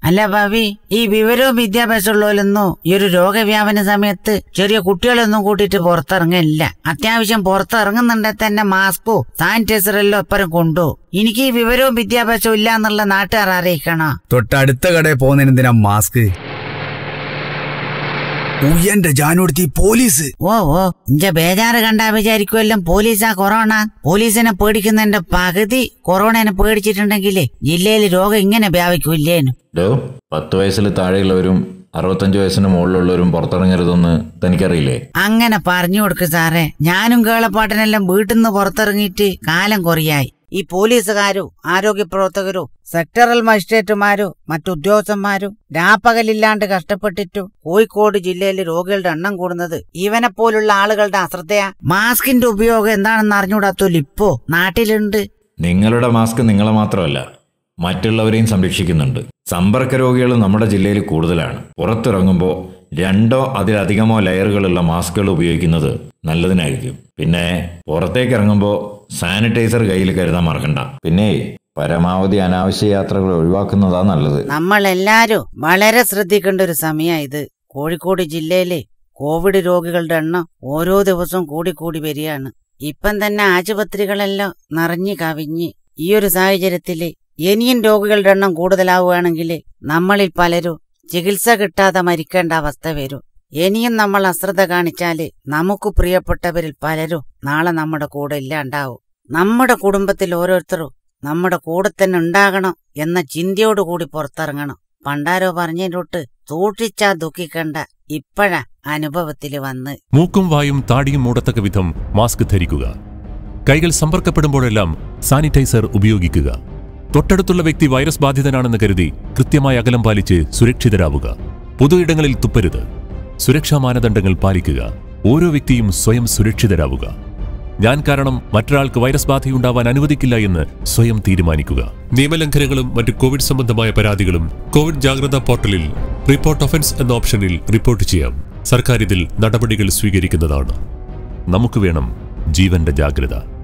അല്ല ഭാവി ഈ വിവരവും വിദ്യാഭ്യാസം ഉള്ളവരൊന്നും ഈ ഒരു രോഗവ്യാപന സമയത്ത് ചെറിയ കുട്ടികളൊന്നും കൂട്ടിയിട്ട് പുറത്തിറങ്ങില്ല അത്യാവശ്യം പുറത്തിറങ്ങുന്നുണ്ടെ തന്നെ മാസ്കോ സാനിറ്റൈസറെല്ലാം എപ്പറും കൊണ്ടു എനിക്ക് ഈ വിവരവും വിദ്യാഭ്യാസവും ഇല്ല എന്നുള്ള നാട്ടുകാർ അറിയിക്കണം തൊട്ടടുത്ത കടയിൽ പോകുന്നതിനെന്തിനാ മാസ്ക് ഉയ്യന്റെ ജാനോടുത്തി പോലീസ് ഓ ഓ ഇഞ്ച ബേജാറ് കണ്ടാ വിചാരിക്കുമല്ലോ പോലീസാ കൊറോണ പോലീസിനെ പേടിക്കുന്നതിന്റെ പകുതി കൊറോണനെ പേടിച്ചിട്ടുണ്ടെങ്കിലേ ജില്ലയിൽ രോഗം ഇങ്ങനെ വ്യാപിക്കൂല്ലേനു ഡോ പത്ത് വയസ്സിൽ താഴെയുള്ളവരും അറുപത്തഞ്ച് വയസ്സിന് മുകളിലുള്ളവരും പുറത്തിറങ്ങരുതെന്ന് തനിക്കറിയില്ലേ അങ്ങനെ പറഞ്ഞു കൊടുക്ക് സാറേ ഞാനും കേളപ്പാട്ടനെല്ലാം വീട്ടിൽ നിന്ന് പുറത്തിറങ്ങിയിട്ട് കാലം കുറയായി ഈ പോലീസുകാരും ആരോഗ്യ പ്രവർത്തകരും സെക്ടറൽ മജിസ്ട്രേറ്റുമാരും മറ്റുദ്യോഗസ്ഥന്മാരും രാപ്പകലില്ലാണ്ട് കഷ്ടപ്പെട്ടിട്ടു കോഴിക്കോട് ജില്ലയിൽ രോഗികളുടെ എണ്ണം കൂടുന്നത് ഇവനെ പോലുള്ള ആളുകളുടെ അശ്രദ്ധയാ മാസ്കിന്റെ ഉപയോഗം എന്താണെന്ന് അറിഞ്ഞൂടാത്തോലും ഇപ്പോ നാട്ടിലുണ്ട് നിങ്ങളുടെ മാസ്ക് നിങ്ങളെ മാത്രമല്ല മറ്റുള്ളവരെയും സംരക്ഷിക്കുന്നുണ്ട് സമ്പർക്ക രോഗികൾ നമ്മുടെ ജില്ലയിൽ കൂടുതലാണ് പുറത്തിറങ്ങുമ്പോൾ രണ്ടോ അതിലധികമോ ലെയറുകളുള്ള മാസ്കുകൾ ഉപയോഗിക്കുന്നത് നല്ലതിനായിരിക്കും പിന്നെ പുറത്തേക്ക് ഇറങ്ങുമ്പോൾ സാനിറ്റൈസർ കയ്യിൽ കരുതാൻ മറക്കണ്ട പിന്നെ പരമാവധി അനാവശ്യ യാത്രകൾ ഒഴിവാക്കുന്നതാ നല്ലത് നമ്മളെല്ലാരും വളരെ ശ്രദ്ധിക്കേണ്ട ഒരു സമയാ ഇത് കോഴിക്കോട് ജില്ലയിലെ കോവിഡ് രോഗികളുടെ എണ്ണം ഓരോ ദിവസവും കൂടിക്കൂടി വരികയാണ് ഇപ്പം തന്നെ ആശുപത്രികളെല്ലാം നിറഞ്ഞു കവിഞ്ഞ് ഈ ഒരു സാഹചര്യത്തില് ഇനിയും രോഗികളുടെ എണ്ണം കൂടുതലാവുകയാണെങ്കിൽ നമ്മളിൽ പലരും ചികിത്സ കിട്ടാതെ മരിക്കേണ്ട അവസ്ഥ വരും ഇനിയും നമ്മൾ അശ്രദ്ധ കാണിച്ചാല് നമുക്ക് പ്രിയപ്പെട്ടവരിൽ പലരും നാളെ നമ്മുടെ കൂടെ ഇല്ലാണ്ടാവും നമ്മുടെ കുടുംബത്തിൽ ഓരോരുത്തരും നമ്മുടെ കൂടെ തന്നെ ഉണ്ടാകണം എന്ന ചിന്തയോടുകൂടി പുറത്തിറങ്ങണം പണ്ടാരോ പറഞ്ഞതിലോട്ട് സൂക്ഷിച്ചാ ദുഃഖിക്കണ്ട ഇപ്പഴാ അനുഭവത്തില് വന്ന് മൂക്കും വായും താടിയും മൂടത്തക്ക വിധം മാസ്ക് ധരിക്കുക കൈകൾ സമ്പർക്കപ്പെടുമ്പോഴെല്ലാം സാനിറ്റൈസർ ഉപയോഗിക്കുക തൊട്ടടുത്തുള്ള വ്യക്തി വൈറസ് ബാധിതനാണെന്ന് കരുതി കൃത്യമായ അകലം പാലിച്ച് സുരക്ഷിതരാവുക പൊതു ഇടങ്ങളിൽ തുപ്പരുത് സുരക്ഷാ മാനദണ്ഡങ്ങൾ പാലിക്കുക ഓരോ വ്യക്തിയും സ്വയം സുരക്ഷിതരാവുക ഞാൻ കാരണം മറ്റൊരാൾക്ക് വൈറസ് ബാധയുണ്ടാവാൻ അനുവദിക്കില്ല എന്ന് സ്വയം തീരുമാനിക്കുക നിയമലംഘനങ്ങളും മറ്റ് കോവിഡ് സംബന്ധമായ പരാതികളും കോവിഡ് ജാഗ്രതാ പോർട്ടലിൽ റിപ്പോർട്ട് ഒഫൻസ് എന്ന ഓപ്ഷനിൽ റിപ്പോർട്ട് ചെയ്യാം സർക്കാർ ഇതിൽ നടപടികൾ സ്വീകരിക്കുന്നതാണ് നമുക്ക് വേണം ജീവന്റെ ജാഗ്രത